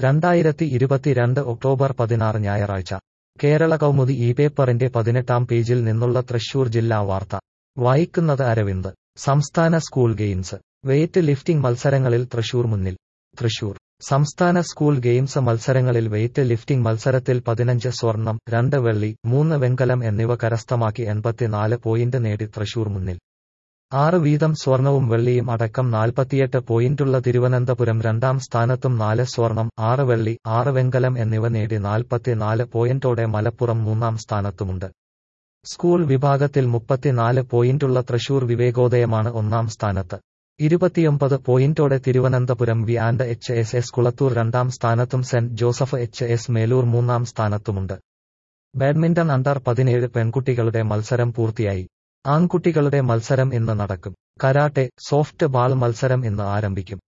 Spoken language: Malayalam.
രണ്ടായിരത്തി ഇരുപത്തിരണ്ട് ഒക്ടോബർ പതിനാറ് ഞായറാഴ്ച കേരള കൗമുദി ഈ പേപ്പറിന്റെ പതിനെട്ടാം പേജിൽ നിന്നുള്ള തൃശൂർ ജില്ലാ വാർത്ത വായിക്കുന്നത് അരവിന്ദ് സംസ്ഥാന സ്കൂൾ ഗെയിംസ് വെയ്റ്റ് ലിഫ്റ്റിംഗ് മത്സരങ്ങളിൽ തൃശൂർ മുന്നിൽ തൃശൂർ സംസ്ഥാന സ്കൂൾ ഗെയിംസ് മത്സരങ്ങളിൽ വെയ്റ്റ് ലിഫ്റ്റിംഗ് മത്സരത്തിൽ പതിനഞ്ച് സ്വർണം രണ്ട് വെള്ളി മൂന്ന് വെങ്കലം എന്നിവ കരസ്ഥമാക്കി എൺപത്തിനാല് പോയിന്റ് നേടി തൃശൂർ മുന്നിൽ ആറ് വീതം സ്വർണവും വെള്ളിയും അടക്കം നാൽപ്പത്തിയെട്ട് പോയിന്റുള്ള തിരുവനന്തപുരം രണ്ടാം സ്ഥാനത്തും നാല് സ്വർണം ആറ് വെള്ളി ആറ് വെങ്കലം എന്നിവ നേടി നാൽപ്പത്തിനാല് പോയിന്റോടെ മലപ്പുറം മൂന്നാം സ്ഥാനത്തുമുണ്ട് സ്കൂൾ വിഭാഗത്തിൽ മുപ്പത്തിനാല് പോയിന്റുള്ള തൃശൂർ വിവേകോദയമാണ് ഒന്നാം സ്ഥാനത്ത് ഇരുപത്തിയൊമ്പത് പോയിന്റോടെ Thiruvananthapuram V and H S S Kulathoor രണ്ടാം സ്ഥാനത്തും Saint Joseph H S Melur മൂന്നാം സ്ഥാനത്തുമുണ്ട് ബാഡ്മിന്റൺ അണ്ടർ പതിനേഴ് പെൺകുട്ടികളുടെ മത്സരം പൂർത്തിയായി ആൺകുട്ടികളുടെ മത്സരം ഇന്ന് നടക്കും കരാട്ടെ സോഫ്റ്റ് ബാൾ മത്സരം ഇന്ന് ആരംഭിക്കും